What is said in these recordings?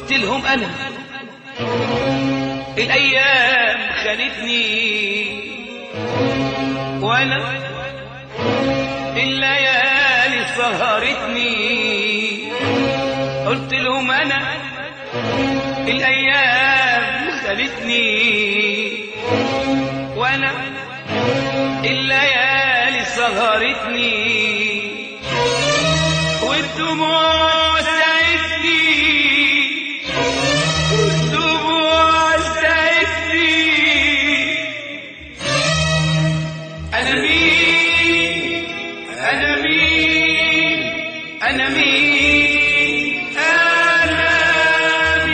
قلت لهم انا الايام خانتني وانا الليالي سهرتني قلت لهم انا الايام خانتني وانا الليالي سهرتني والدموع ساعدني والدموع ساعدني انا مين انا مين انا مين انا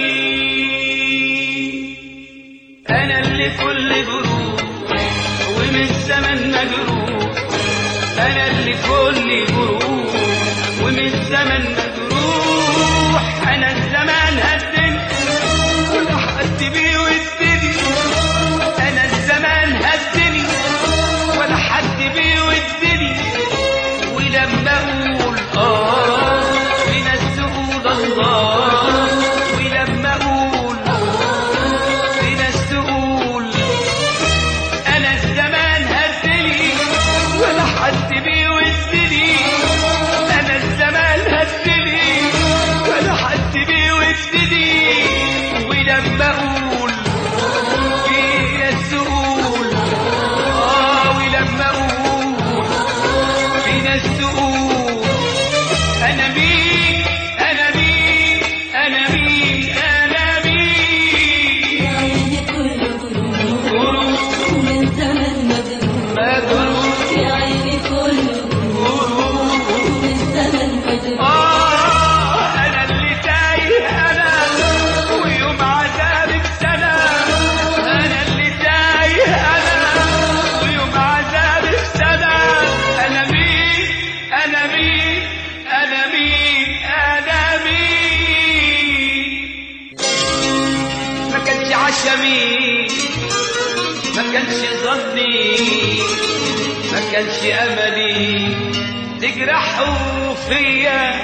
مين انا اللي كل جروح ومن الزمن مجروح انا اللي كل جروح ومن الزمن مجروح انا الزمان هدني ولا حد بيودني انا الزمان هدني ولا حد بيودني ولما اقول اه في ناس تقول الله ولما اقول في ناس تقول انا الزمان هدني ولا حد بيودني انا الزمان هدني ولا حد بيودني ولما اقول في ناس تقول اه ولما اقول في ناس تقول انا مين انا مين انا مين انا مين عيني كل غروب غروب من زمن مجروح مجروح يا عيني كل غروب من زمن مجروح آه أنا اللي تايه أنا ويوم عذابي بسنة أنا اللي تايه أنا ويوم عذابي بسنة أنا مين أنا مين أنا مين أنا مين ما كانش عشمي ما كانش ظني ما كانش أملي تجرحوا فيا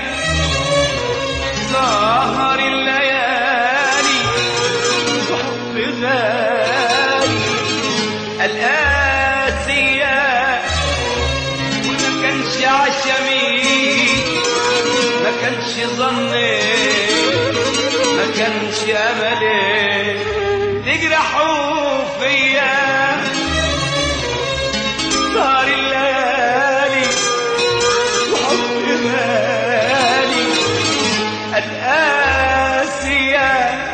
سهر الليالي وحب غالي الآسية وما كانش عشمي ما كانش ظني ما كانش أملي تجرحوا فيا سهر الليالي وحب غالي الآسية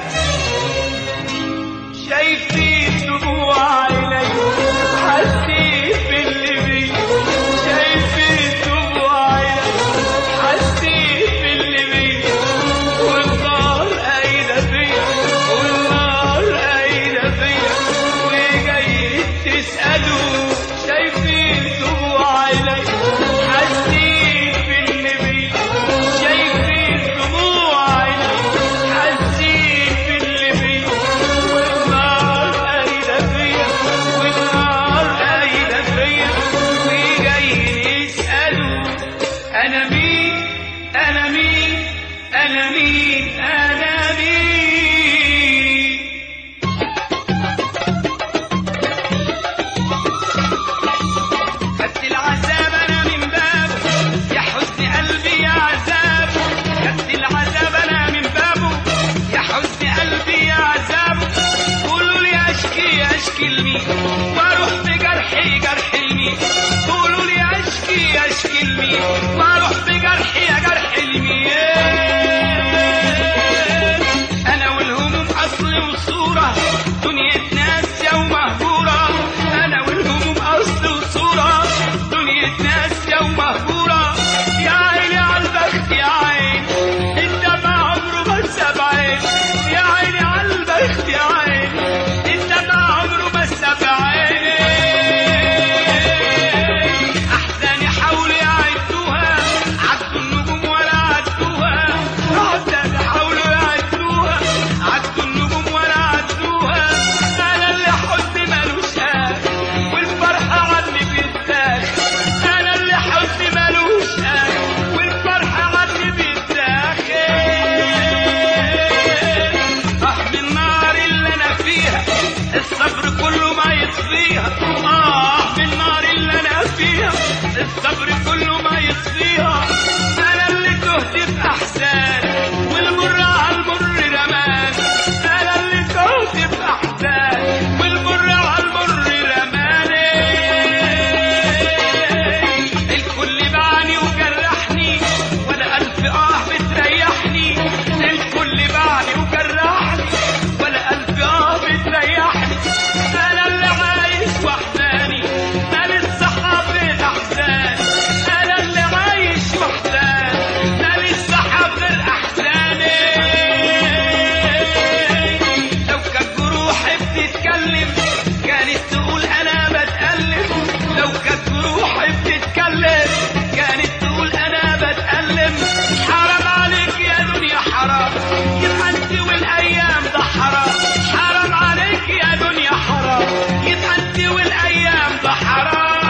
شايفين دموع عيني حاسين باللي بي شايفين دموع عيني حاسين باللي بي والنار قايلة فيا والنار قايلة فيا وجاي تسألوا شايفين دموع عيني حاسين باللي بي شايفين دموع عيني حاسين باللي بي والنار قايلة فيا والنار قايلة فيا وجايين يسألوا أنا مين أنا مين أنا مين أنا مين خدت العذاب انا من بابه يا حزن قلبي يا عذاب خدت العذاب انا من بابه يا حزن قلبي يا عذاب قولوا لي اشكي اشكي لمين واروح بجرحي جرح لمين قولوا لي اشكي اشكي لمين واروح بجرحي يا جرح لمين الصبر كله ما يطفيها اه من النار اللي انا فيها الصبر كله ما يطفيها انا اللي تهت في احزان والمر على المر رمان انا اللي تهت في احزان والمر على المر رماني الكل باعني وجرحني ولا ألف آه بتريحني الكل باعني وجرحني ولا ألف آه بتريحني أنا اللي عايش وحداني أنا الصحاب الأحزان أنا اللي عايش وحداني أنا الصحاب الأحزاني لو كانت جروحي بتتكلم كانت تقول انا بتألم لو كانت جروحي بتتكلم كانت تقول انا بتألم حرام عليك يا دنيا حرام يبقى انت والايام ده حرام حرام عليك يا دنيا حرام يبقى انت والايام ده حرام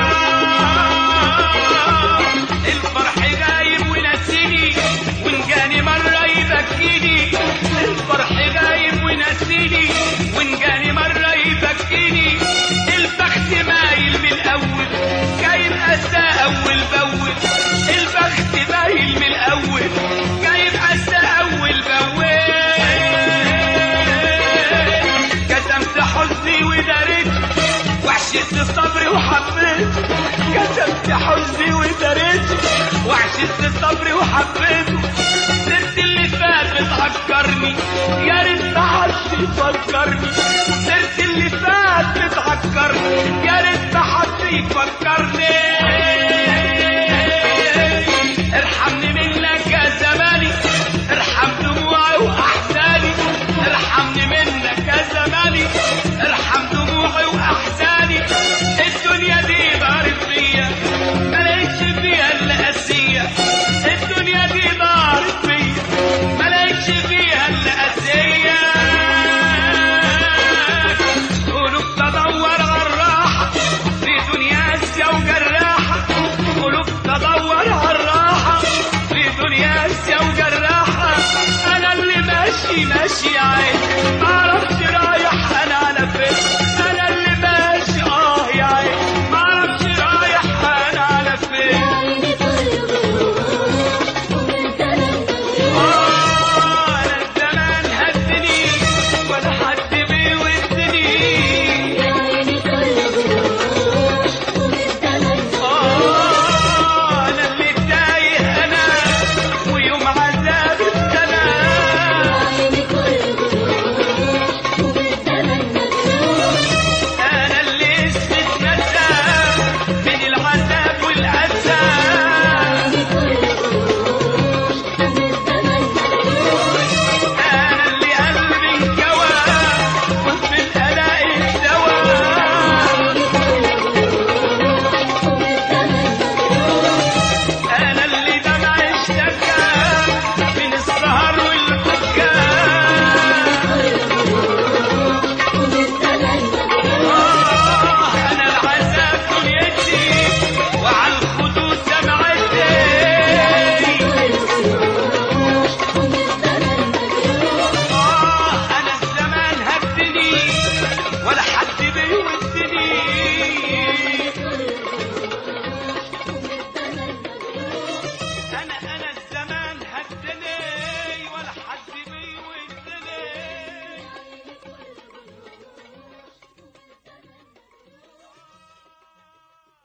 الفرح غايب ونسيني وان جاني مرة يبكيني الفرح غايب ونسيني وان جاني مرة يبكيني البخت مايل من الاول جايب اسى اول باول البخت مايل من الاول جايب اسى اول باول كتمت حزني وداريت وعشت صبري وحبيت كتمت حزني وداريت وعشت صبري وحبيته سرت اللي فات بتعكرني يا ريت ما حد يفكرني سرت اللي فات بتعكرني يا ريت ما حد يفكرني